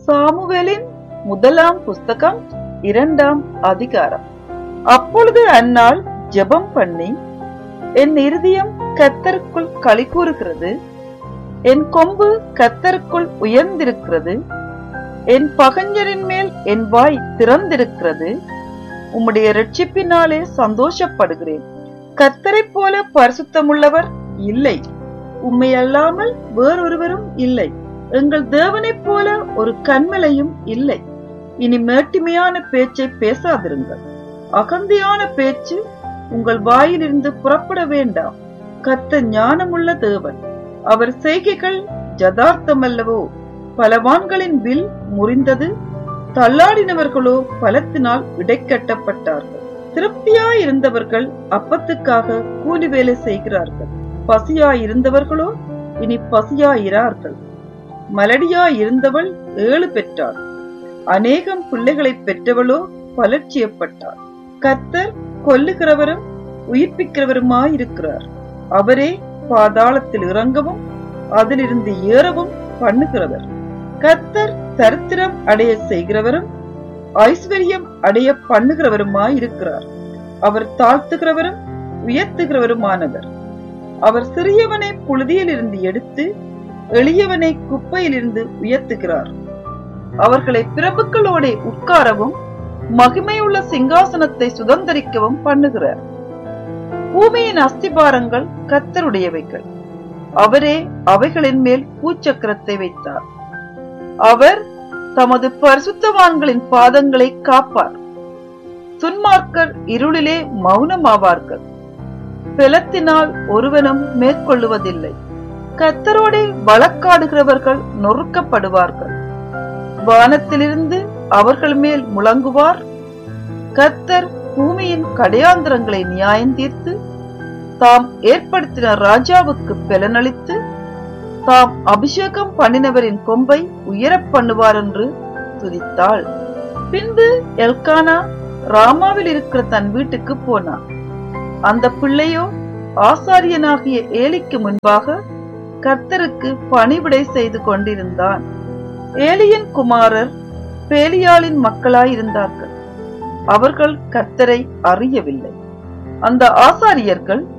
சாமுவேலின் முதலாம் புஸ்தகம் இரண்டாம் அதிகாரம் அப்பொழுது அன்னாள் ஜெபம் பண்ணி என் இருதயம் கத்தருக்குள் களி கூறுகிறது என் கொம்பு கத்தருக்குள் உயர்ந்திருக்கிறது என் பகஞ்சரின் மேல் என் வாய் திறந்திருக்கிறது உம்முடைய ரட்சிப்பினாலே சந்தோஷப்படுகிறேன் கத்தரைப் போல பரிசுத்தமுள்ளவர் இல்லை உம்மை அல்லாமல் வேறொருவரும் இல்லை எங்கள் தேவனைப் போல ஒரு கண்மலையும் இல்லை இனி மேட்டிமையான பேச்சை பேசாதிருங்கள் அகந்தையான பேச்சு உங்கள் வாயிலிருந்து புறப்பட வேண்டாம் கத்த ஞானமுள்ள தேவன் அவர் செய்கைகள் ஜதார்த்தமல்லவோ பலவான்களின் வில் முறிந்தது தள்ளாடினவர்களோ பலத்தினால் இடைக்கட்டப்பட்டார்கள் திருப்தியாயிருந்தவர்கள் அப்பத்துக்காக கூலி வேலை செய்கிறார்கள் பசியாயிருந்தவர்களோ இனி பசியாயிரார்கள் மலடியாயிருந்தவள் ஏழு பெற்றாள் அநேகம் பிள்ளைகளை பெற்றவளோ பலட்சியப்பட்டாள் கத்தர் கொல்லுகிறவரும் உயிர்ப்பிக்கிறவருமாயிருக்கிறார் அவரே பாதாளத்தில் இறங்கவும் அதிலிருந்து ஏறவும் பண்ணுகிறவர் கத்தர் தரித்திரம் அடைய செய்கிறவரும் ஐஸ்வர்யம் அடைய பண்ணுகிறவருமாயிருக்கிறார் அவர் தாழ்த்துகிறவரும் உயர்த்துகிறவருமானவர் அவர் சிறியவனை புழுதியிலிருந்து எடுத்து எளியவனை குப்பையிலிருந்து உயர்த்துகிறார் அவர்களை பிரபுக்களோட உட்காரவும் மகிமையுள்ள சிங்காசனத்தை சுதந்திரிக்கவும் பண்ணுகிறார் பூமியின் அஸ்திபாரங்கள் கத்தருடையவைகள் அவரே அவைகளின் மேல் பூச்சக்கரத்தை வைத்தார் அவர் தமது பரிசுத்தவான்களின் பாதங்களை காப்பார் துன்மார்க்கர் இருளிலே மௌனமாவார்கள் பெலத்தினால் ஒருவனும் மேற்கொள்ளுவதில்லை கத்தரோடே வழக்காடுகிறவர்கள் நொறுக்கப்படுவார்கள் வானத்திலிருந்து அவர்கள் மேல் முழங்குவார் கத்தர் பூமியின் கடையாந்திரங்களை நியாயம் தீர்த்து தாம் ஏற்படுத்தின ராஜாவுக்கு பலனளித்து தாம் அபிஷேகம் பண்ணினவரின் கொம்பை உயரப் பண்ணுவார் என்று துதித்தாள் பின்பு எல்கானா ராமாவில் இருக்கிற தன் வீட்டுக்கு போனான் அந்த பிள்ளையோ ஆசாரியனாகிய ஏலிக்கு முன்பாக கர்த்தருக்கு பணிவிடை செய்து கொண்டிருந்தான் ஏலியின் குமாரர் பேலியாளின் மக்களாயிருந்தார்கள் அவர்கள் கர்த்தரை அறியவில்லை அந்த ஆசாரியர்கள்